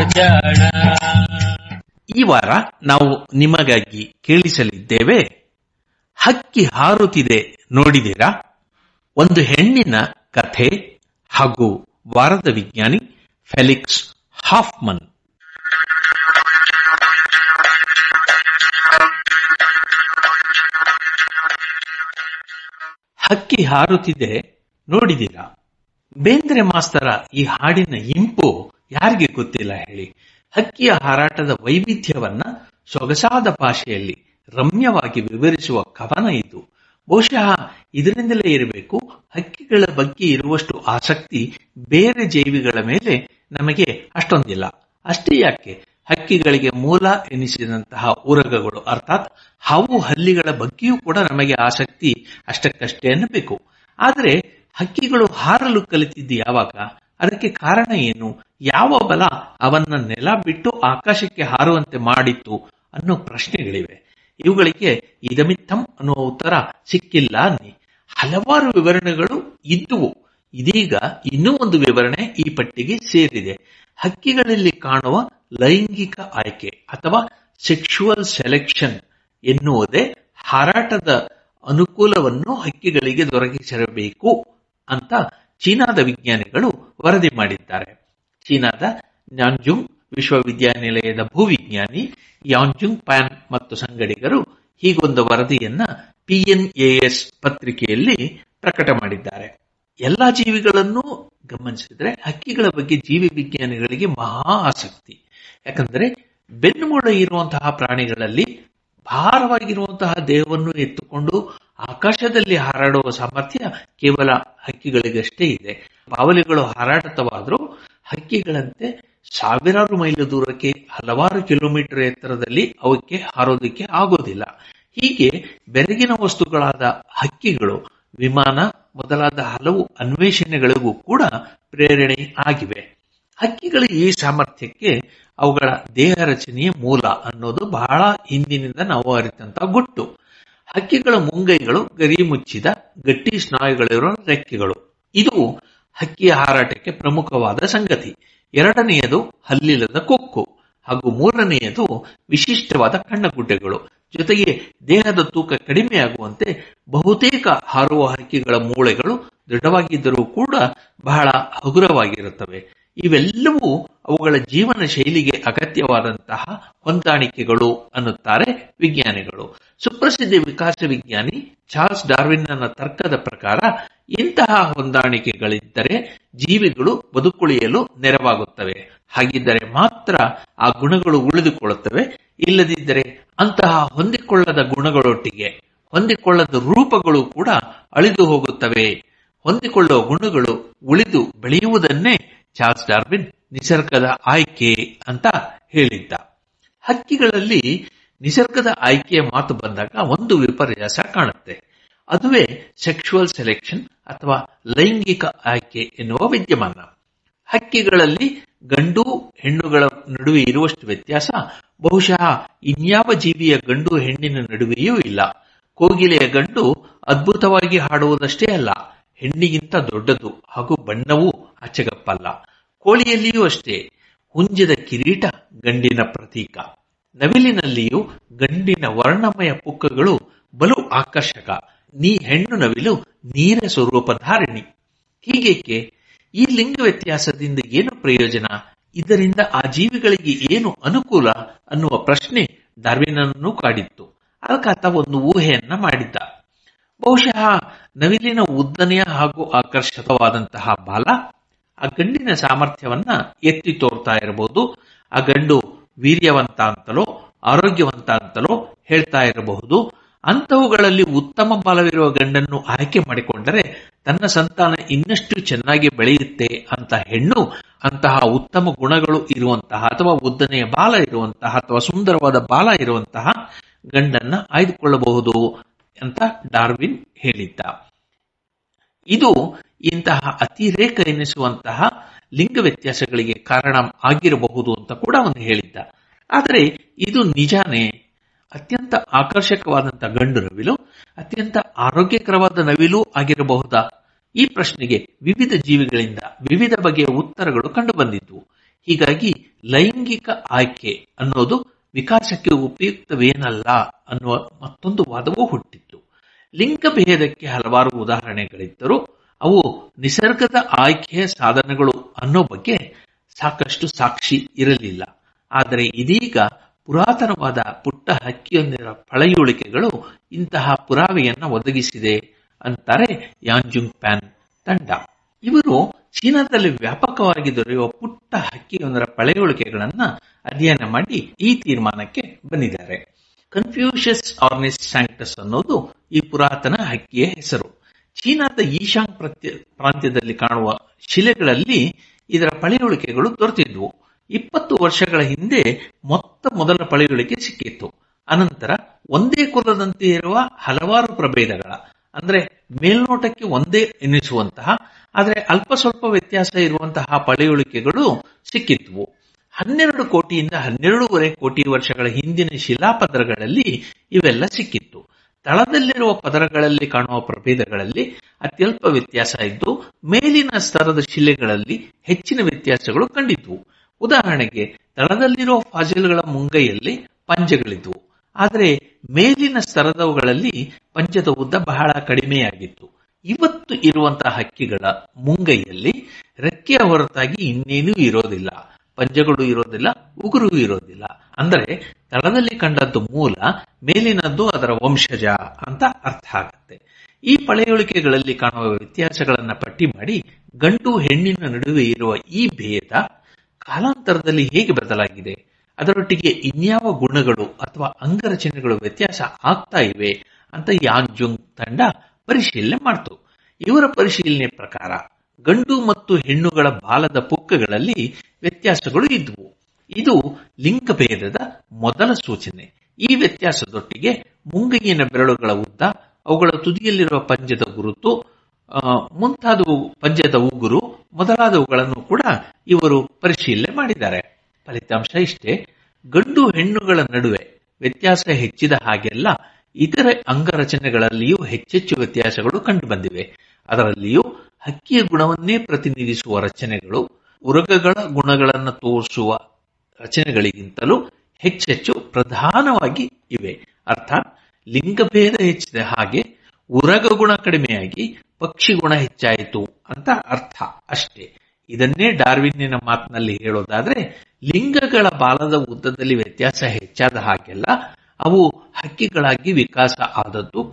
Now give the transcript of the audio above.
ಜಾಣ ಈ ವಾರ ನಾವು ನಿಮಗಾಗಿ ಕೇಳಿಸಲಿದ್ದೇವೆ ಹಕ್ಕಿ ಹಾರುತ್ತಿದೆ ನೋಡಿದಿರಾ ಒಂದು ಹೆಣ್ಣಿನ ಕಥೆ ಹಾಗೂ ವಾರದ ವಿಜ್ಞಾನಿ ಫೆಲಿಕ್ಸ್ ಹಾಫ್ಮನ್ ಹಕ್ಕಿ ಹಾರುತ್ತಿದೆ ನೋಡಿದಿರಾ ಬೇಂದ್ರೆ ಮಾಸ್ತರ ಈ ಹಾಡಿನ ಇಂಪು ಯಾರಿಗೆ ಗೊತ್ತಿಲ್ಲ ಹೇಳಿ ಹಕ್ಕಿಯ ಹಾರಾಟದ ವೈವಿಧ್ಯವನ್ನ ಸೊಗಸಾದ ಭಾಷೆಯಲ್ಲಿ ರಮ್ಯವಾಗಿ ವಿವರಿಸುವ ಕವನ ಇದು ಬಹುಶಃ ಇದರಿಂದಲೇ ಇರಬೇಕು ಹಕ್ಕಿಗಳ ಬಗ್ಗೆ ಇರುವಷ್ಟು ಆಸಕ್ತಿ ಬೇರೆ ಜೀವಿಗಳ ಮೇಲೆ ನಮಗೆ ಅಷ್ಟೊಂದಿಲ್ಲ ಅಷ್ಟೇ ಯಾಕೆ ಹಕ್ಕಿಗಳಿಗೆ ಮೂಲ ಎನಿಸಿದಂತಹ ಉರಗಗಳು ಅರ್ಥಾತ್ ಹಾವು ಹಲ್ಲಿಗಳ ಬಗ್ಗೆಯೂ ಕೂಡ ನಮಗೆ ಆಸಕ್ತಿ ಅಷ್ಟಕ್ಕಷ್ಟೇ ಅನ್ನಬೇಕು ಆದರೆ ಹಕ್ಕಿಗಳು ಹಾರಲು ಕಲಿತಿದ್ದು ಯಾವಾಗ ಅದಕ್ಕೆ ಕಾರಣ ಏನು ಯಾವ ಬಲ ಅವನ್ನ ನೆಲ ಬಿಟ್ಟು ಆಕಾಶಕ್ಕೆ ಹಾರುವಂತೆ ಮಾಡಿತ್ತು ಅನ್ನೋ ಪ್ರಶ್ನೆಗಳಿವೆ ಇವುಗಳಿಗೆ ಇದಮಿತ್ತಂ ಅನ್ನುವ ಉತ್ತರ ಸಿಕ್ಕಿಲ್ಲ ಅನ್ನಿ ಹಲವಾರು ವಿವರಣೆಗಳು ಇದ್ದುವು ಇದೀಗ ಇನ್ನೂ ಒಂದು ವಿವರಣೆ ಈ ಪಟ್ಟಿಗೆ ಸೇರಿದೆ ಹಕ್ಕಿಗಳಲ್ಲಿ ಕಾಣುವ ಲೈಂಗಿಕ ಆಯ್ಕೆ ಅಥವಾ ಸೆಕ್ಷುವಲ್ ಸೆಲೆಕ್ಷನ್ ಎನ್ನುವುದೇ ಹಾರಾಟದ ಅನುಕೂಲವನ್ನು ಹಕ್ಕಿಗಳಿಗೆ ದೊರಕಿಸಿರಬೇಕು ಅಂತ ಚೀನಾದ ವಿಜ್ಞಾನಿಗಳು ವರದಿ ಮಾಡಿದ್ದಾರೆ ಚೀನಾದ ನ್ಯಾನ್ಜುಂಗ್ ವಿಶ್ವವಿದ್ಯಾನಿಲಯದ ಭೂವಿಜ್ಞಾನಿ ಯಾಂಜುಂಗ್ ಪ್ಯಾನ್ ಮತ್ತು ಸಂಗಡಿಗರು ಹೀಗೊಂದು ವರದಿಯನ್ನ ಪಿಎನ್ಎಎಸ್ ಪತ್ರಿಕೆಯಲ್ಲಿ ಪ್ರಕಟ ಮಾಡಿದ್ದಾರೆ ಎಲ್ಲಾ ಜೀವಿಗಳನ್ನು ಗಮನಿಸಿದ್ರೆ ಹಕ್ಕಿಗಳ ಬಗ್ಗೆ ಜೀವಿ ವಿಜ್ಞಾನಿಗಳಿಗೆ ಮಹಾ ಆಸಕ್ತಿ ಯಾಕಂದ್ರೆ ಬೆನ್ನುಮೂಳ ಇರುವಂತಹ ಪ್ರಾಣಿಗಳಲ್ಲಿ ಭಾರವಾಗಿರುವಂತಹ ದೇಹವನ್ನು ಎತ್ತುಕೊಂಡು ಆಕಾಶದಲ್ಲಿ ಹಾರಾಡುವ ಸಾಮರ್ಥ್ಯ ಕೇವಲ ಹಕ್ಕಿಗಳಿಗಷ್ಟೇ ಇದೆ ಬಾವಲಿಗಳು ಹಾರಾಟವಾದರೂ ಹಕ್ಕಿಗಳಂತೆ ಸಾವಿರಾರು ಮೈಲು ದೂರಕ್ಕೆ ಹಲವಾರು ಕಿಲೋಮೀಟರ್ ಎತ್ತರದಲ್ಲಿ ಅವಕ್ಕೆ ಹಾರೋದಕ್ಕೆ ಆಗೋದಿಲ್ಲ ಹೀಗೆ ಬೆರಗಿನ ವಸ್ತುಗಳಾದ ಹಕ್ಕಿಗಳು ವಿಮಾನ ಮೊದಲಾದ ಹಲವು ಅನ್ವೇಷಣೆಗಳಿಗೂ ಕೂಡ ಪ್ರೇರಣೆ ಆಗಿವೆ ಹಕ್ಕಿಗಳ ಈ ಸಾಮರ್ಥ್ಯಕ್ಕೆ ಅವುಗಳ ದೇಹ ರಚನೆಯ ಮೂಲ ಅನ್ನೋದು ಬಹಳ ಹಿಂದಿನಿಂದ ನಾವು ಅರಿತಂತ ಗುಟ್ಟು ಹಕ್ಕಿಗಳ ಮುಂಗೈಗಳು ಗರಿ ಮುಚ್ಚಿದ ಗಟ್ಟಿ ಸ್ನಾಯುಗಳಿರುವ ರೆಕ್ಕೆಗಳು ಇದು ಹಕ್ಕಿಯ ಹಾರಾಟಕ್ಕೆ ಪ್ರಮುಖವಾದ ಸಂಗತಿ ಎರಡನೆಯದು ಹಲ್ಲಿಲ್ಲದ ಕೊಕ್ಕು ಹಾಗೂ ಮೂರನೆಯದು ವಿಶಿಷ್ಟವಾದ ಕಣ್ಣಗುಡ್ಡೆಗಳು ಜೊತೆಗೆ ದೇಹದ ತೂಕ ಕಡಿಮೆಯಾಗುವಂತೆ ಬಹುತೇಕ ಹಾರುವ ಹಕ್ಕಿಗಳ ಮೂಳೆಗಳು ದೃಢವಾಗಿದ್ದರೂ ಕೂಡ ಬಹಳ ಹಗುರವಾಗಿರುತ್ತವೆ ಇವೆಲ್ಲವೂ ಅವುಗಳ ಜೀವನ ಶೈಲಿಗೆ ಅಗತ್ಯವಾದಂತಹ ಹೊಂದಾಣಿಕೆಗಳು ಅನ್ನುತ್ತಾರೆ ವಿಜ್ಞಾನಿಗಳು ಸುಪ್ರಸಿದ್ಧ ವಿಕಾಸ ವಿಜ್ಞಾನಿ ಚಾರ್ಲ್ಸ್ ಡಾರ್ವಿನ್ನ ತರ್ಕದ ಪ್ರಕಾರ ಇಂತಹ ಹೊಂದಾಣಿಕೆಗಳಿದ್ದರೆ ಜೀವಿಗಳು ಬದುಕುಳಿಯಲು ನೆರವಾಗುತ್ತವೆ ಹಾಗಿದ್ದರೆ ಮಾತ್ರ ಆ ಗುಣಗಳು ಉಳಿದುಕೊಳ್ಳುತ್ತವೆ ಇಲ್ಲದಿದ್ದರೆ ಅಂತಹ ಹೊಂದಿಕೊಳ್ಳದ ಗುಣಗಳೊಟ್ಟಿಗೆ ಹೊಂದಿಕೊಳ್ಳದ ರೂಪಗಳು ಕೂಡ ಅಳಿದು ಹೋಗುತ್ತವೆ ಹೊಂದಿಕೊಳ್ಳುವ ಗುಣಗಳು ಉಳಿದು ಬೆಳೆಯುವುದನ್ನೇ ಚಾರ್ಲ್ಸ್ ಡಾರ್ವಿನ್ ನಿಸರ್ಗದ ಆಯ್ಕೆ ಅಂತ ಹೇಳಿದ್ದ ಹಕ್ಕಿಗಳಲ್ಲಿ ನಿಸರ್ಗದ ಆಯ್ಕೆಯ ಮಾತು ಬಂದಾಗ ಒಂದು ವಿಪರ್ಯಾಸ ಕಾಣುತ್ತೆ ಅದುವೇ ಸೆಕ್ಷುವಲ್ ಸೆಲೆಕ್ಷನ್ ಅಥವಾ ಲೈಂಗಿಕ ಆಯ್ಕೆ ಎನ್ನುವ ವಿದ್ಯಮಾನ ಹಕ್ಕಿಗಳಲ್ಲಿ ಗಂಡು ಹೆಣ್ಣುಗಳ ನಡುವೆ ಇರುವಷ್ಟು ವ್ಯತ್ಯಾಸ ಬಹುಶಃ ಇನ್ಯಾವ ಜೀವಿಯ ಗಂಡು ಹೆಣ್ಣಿನ ನಡುವೆಯೂ ಇಲ್ಲ ಕೋಗಿಲೆಯ ಗಂಡು ಅದ್ಭುತವಾಗಿ ಹಾಡುವುದಷ್ಟೇ ಅಲ್ಲ ಹೆಣ್ಣಿಗಿಂತ ದೊಡ್ಡದು ಹಾಗೂ ಬಣ್ಣವೂ ಅಚ್ಚಗಪ್ಪಲ್ಲ ಕೋಳಿಯಲ್ಲಿಯೂ ಅಷ್ಟೇ ಹುಂಜದ ಕಿರೀಟ ಗಂಡಿನ ಪ್ರತೀಕ ನವಿಲಿನಲ್ಲಿಯೂ ಗಂಡಿನ ವರ್ಣಮಯ ಪುಕ್ಕಗಳು ಬಲು ಆಕರ್ಷಕ ನೀ ಹೆಣ್ಣು ನವಿಲು ನೀರ ಸ್ವರೂಪಧಾರಿಣಿ ಹೀಗೇಕೆ ಈ ಲಿಂಗ ವ್ಯತ್ಯಾಸದಿಂದ ಏನು ಪ್ರಯೋಜನ ಇದರಿಂದ ಆ ಜೀವಿಗಳಿಗೆ ಏನು ಅನುಕೂಲ ಅನ್ನುವ ಪ್ರಶ್ನೆ ಡಾರ್ವಿನನ್ನು ಕಾಡಿತ್ತು ಅದಕ್ಕಾತ ಒಂದು ಊಹೆಯನ್ನ ಮಾಡಿದ್ದ ಬಹುಶಃ ನವಿಲಿನ ಉದ್ದನೆಯ ಹಾಗೂ ಆಕರ್ಷಕವಾದಂತಹ ಬಾಲ ಆ ಗಂಡಿನ ಸಾಮರ್ಥ್ಯವನ್ನ ಎತ್ತಿ ತೋರ್ತಾ ಇರಬಹುದು ಆ ಗಂಡು ವೀರ್ಯವಂತ ಅಂತಲೋ ಆರೋಗ್ಯವಂತ ಅಂತಲೋ ಹೇಳ್ತಾ ಇರಬಹುದು ಅಂತಹವುಗಳಲ್ಲಿ ಉತ್ತಮ ಬಲವಿರುವ ಗಂಡನ್ನು ಆಯ್ಕೆ ಮಾಡಿಕೊಂಡರೆ ತನ್ನ ಸಂತಾನ ಇನ್ನಷ್ಟು ಚೆನ್ನಾಗಿ ಬೆಳೆಯುತ್ತೆ ಅಂತ ಹೆಣ್ಣು ಅಂತಹ ಉತ್ತಮ ಗುಣಗಳು ಇರುವಂತಹ ಅಥವಾ ಉದ್ದನೆಯ ಬಾಲ ಇರುವಂತಹ ಅಥವಾ ಸುಂದರವಾದ ಬಾಲ ಇರುವಂತಹ ಗಂಡನ್ನ ಆಯ್ದುಕೊಳ್ಳಬಹುದು ಅಂತ ಡಾರ್ವಿನ್ ಹೇಳಿದ್ದ ಇದು ಇಂತಹ ಅತಿರೇಕ ಎನಿಸುವಂತಹ ಲಿಂಗ ವ್ಯತ್ಯಾಸಗಳಿಗೆ ಕಾರಣ ಆಗಿರಬಹುದು ಅಂತ ಕೂಡ ಅವನು ಹೇಳಿದ್ದ ಆದರೆ ಇದು ನಿಜಾನೇ ಅತ್ಯಂತ ಆಕರ್ಷಕವಾದಂತಹ ಗಂಡು ನವಿಲು ಅತ್ಯಂತ ಆರೋಗ್ಯಕರವಾದ ನವಿಲು ಆಗಿರಬಹುದಾ ಈ ಪ್ರಶ್ನೆಗೆ ವಿವಿಧ ಜೀವಿಗಳಿಂದ ವಿವಿಧ ಬಗೆಯ ಉತ್ತರಗಳು ಕಂಡುಬಂದಿದ್ವು ಹೀಗಾಗಿ ಲೈಂಗಿಕ ಆಯ್ಕೆ ಅನ್ನೋದು ವಿಕಾಸಕ್ಕೆ ಉಪಯುಕ್ತವೇನಲ್ಲ ಅನ್ನುವ ಮತ್ತೊಂದು ವಾದವೂ ಹುಟ್ಟಿತ್ತು ಲಿಂಗ ಭೇದಕ್ಕೆ ಹಲವಾರು ಉದಾಹರಣೆಗಳಿದ್ದರೂ ಅವು ನಿಸರ್ಗದ ಆಯ್ಕೆಯ ಸಾಧನಗಳು ಅನ್ನೋ ಬಗ್ಗೆ ಸಾಕಷ್ಟು ಸಾಕ್ಷಿ ಇರಲಿಲ್ಲ ಆದರೆ ಇದೀಗ ಪುರಾತನವಾದ ಪುಟ್ಟ ಹಕ್ಕಿಯೊಂದರ ಪಳೆಯುಳಿಕೆಗಳು ಇಂತಹ ಪುರಾವೆಯನ್ನ ಒದಗಿಸಿದೆ ಅಂತಾರೆ ಯಾಂಜುಂಗ್ ಪ್ಯಾನ್ ತಂಡ ಇವರು ಚೀನಾದಲ್ಲಿ ವ್ಯಾಪಕವಾಗಿ ದೊರೆಯುವ ಪುಟ್ಟ ಹಕ್ಕಿಯೊಂದರ ಪಳೆಯುಳಿಕೆಗಳನ್ನ ಅಧ್ಯಯನ ಮಾಡಿ ಈ ತೀರ್ಮಾನಕ್ಕೆ ಬಂದಿದ್ದಾರೆ ಕನ್ಫ್ಯೂಷಸ್ ಆರ್ನಿಸ್ ಸ್ಯಾಂಕ್ಟಸ್ ಅನ್ನೋದು ಈ ಪುರಾತನ ಹಕ್ಕಿಯ ಹೆಸರು ಚೀನಾದ ಈಶಾಂಗ್ ಪ್ರತ್ಯ ಪ್ರಾಂತ್ಯದಲ್ಲಿ ಕಾಣುವ ಶಿಲೆಗಳಲ್ಲಿ ಇದರ ಪಳೆಯುಳಿಕೆಗಳು ದೊರೆತಿದ್ವು ಇಪ್ಪತ್ತು ವರ್ಷಗಳ ಹಿಂದೆ ಮೊತ್ತ ಮೊದಲ ಪಳೆಯುಳಿಕೆ ಸಿಕ್ಕಿತ್ತು ಅನಂತರ ಒಂದೇ ಕುಲದಂತೆ ಇರುವ ಹಲವಾರು ಪ್ರಭೇದಗಳ ಅಂದ್ರೆ ಮೇಲ್ನೋಟಕ್ಕೆ ಒಂದೇ ಎನಿಸುವಂತಹ ಆದರೆ ಅಲ್ಪ ಸ್ವಲ್ಪ ವ್ಯತ್ಯಾಸ ಇರುವಂತಹ ಪಳೆಯುಳಿಕೆಗಳು ಸಿಕ್ಕಿದ್ವು ಹನ್ನೆರಡು ಕೋಟಿಯಿಂದ ಹನ್ನೆರಡೂವರೆ ಕೋಟಿ ವರ್ಷಗಳ ಹಿಂದಿನ ಶಿಲಾಪದರಗಳಲ್ಲಿ ಇವೆಲ್ಲ ಸಿಕ್ಕಿತ್ತು ತಳದಲ್ಲಿರುವ ಪದರಗಳಲ್ಲಿ ಕಾಣುವ ಪ್ರಭೇದಗಳಲ್ಲಿ ಅತ್ಯಲ್ಪ ವ್ಯತ್ಯಾಸ ಇದ್ದು ಮೇಲಿನ ಸ್ತರದ ಶಿಲೆಗಳಲ್ಲಿ ಹೆಚ್ಚಿನ ವ್ಯತ್ಯಾಸಗಳು ಕಂಡಿದ್ವು ಉದಾಹರಣೆಗೆ ತಳದಲ್ಲಿರುವ ಫಾಜಿಲ್ಗಳ ಮುಂಗೈಯಲ್ಲಿ ಪಂಜಗಳಿದ್ವು ಆದರೆ ಮೇಲಿನ ಸ್ತರದವುಗಳಲ್ಲಿ ಪಂಜದ ಉದ್ದ ಬಹಳ ಕಡಿಮೆಯಾಗಿತ್ತು ಇವತ್ತು ಇರುವಂತಹ ಹಕ್ಕಿಗಳ ಮುಂಗೈಯಲ್ಲಿ ರೆಕ್ಕೆಯ ಹೊರತಾಗಿ ಇನ್ನೇನೂ ಇರೋದಿಲ್ಲ ಪಂಜಗಳು ಇರೋದಿಲ್ಲ ಉಗುರು ಇರೋದಿಲ್ಲ ಅಂದರೆ ತಳದಲ್ಲಿ ಕಂಡದ್ದು ಮೂಲ ಮೇಲಿನದ್ದು ಅದರ ವಂಶಜ ಅಂತ ಅರ್ಥ ಆಗತ್ತೆ ಈ ಪಳೆಯುಳಿಕೆಗಳಲ್ಲಿ ಕಾಣುವ ವ್ಯತ್ಯಾಸಗಳನ್ನ ಪಟ್ಟಿ ಮಾಡಿ ಗಂಡು ಹೆಣ್ಣಿನ ನಡುವೆ ಇರುವ ಈ ಭೇದ ಕಾಲಾಂತರದಲ್ಲಿ ಹೇಗೆ ಬದಲಾಗಿದೆ ಅದರೊಟ್ಟಿಗೆ ಇನ್ಯಾವ ಗುಣಗಳು ಅಥವಾ ಅಂಗರಚನೆಗಳು ವ್ಯತ್ಯಾಸ ಆಗ್ತಾ ಇವೆ ಅಂತ ಯಾಂಜುಂಗ್ ತಂಡ ಪರಿಶೀಲನೆ ಮಾಡ್ತು ಇವರ ಪರಿಶೀಲನೆ ಪ್ರಕಾರ ಗಂಡು ಮತ್ತು ಹೆಣ್ಣುಗಳ ಬಾಲದ ಪುಕ್ಕಗಳಲ್ಲಿ ವ್ಯತ್ಯಾಸಗಳು ಇದ್ವು ಇದು ಲಿಂಗಭೇದದ ಮೊದಲ ಸೂಚನೆ ಈ ವ್ಯತ್ಯಾಸದೊಟ್ಟಿಗೆ ಮುಂಗೈಯಿನ ಬೆರಳುಗಳ ಉದ್ದ ಅವುಗಳ ತುದಿಯಲ್ಲಿರುವ ಪಂಜದ ಗುರುತು ಮುಂತಾದವು ಪಂಜದ ಉಗುರು ಮೊದಲಾದವುಗಳನ್ನು ಕೂಡ ಇವರು ಪರಿಶೀಲನೆ ಮಾಡಿದ್ದಾರೆ ಫಲಿತಾಂಶ ಇಷ್ಟೇ ಗಂಡು ಹೆಣ್ಣುಗಳ ನಡುವೆ ವ್ಯತ್ಯಾಸ ಹೆಚ್ಚಿದ ಹಾಗೆಲ್ಲ ಇತರೆ ಅಂಗರಚನೆಗಳಲ್ಲಿಯೂ ಹೆಚ್ಚೆಚ್ಚು ವ್ಯತ್ಯಾಸಗಳು ಕಂಡುಬಂದಿವೆ ಅದರಲ್ಲಿಯೂ ಹಕ್ಕಿಯ ಗುಣವನ್ನೇ ಪ್ರತಿನಿಧಿಸುವ ರಚನೆಗಳು ಉರಗಗಳ ಗುಣಗಳನ್ನು ತೋರಿಸುವ ರಚನೆಗಳಿಗಿಂತಲೂ ಹೆಚ್ಚೆಚ್ಚು ಪ್ರಧಾನವಾಗಿ ಇವೆ ಅರ್ಥಾತ್ ಲಿಂಗಭೇದ ಹೆಚ್ಚಿದ ಹಾಗೆ ಉರಗ ಗುಣ ಕಡಿಮೆಯಾಗಿ ಪಕ್ಷಿ ಗುಣ ಹೆಚ್ಚಾಯಿತು ಅಂತ ಅರ್ಥ ಅಷ್ಟೇ ಇದನ್ನೇ ಡಾರ್ವಿನ್ನಿನ ಮಾತಿನಲ್ಲಿ ಹೇಳೋದಾದ್ರೆ ಲಿಂಗಗಳ ಬಾಲದ ಉದ್ದದಲ್ಲಿ ವ್ಯತ್ಯಾಸ ಹೆಚ್ಚಾದ ಹಾಗೆಲ್ಲ ಅವು ಹಕ್ಕಿಗಳಾಗಿ ವಿಕಾಸ ಆದದ್ದು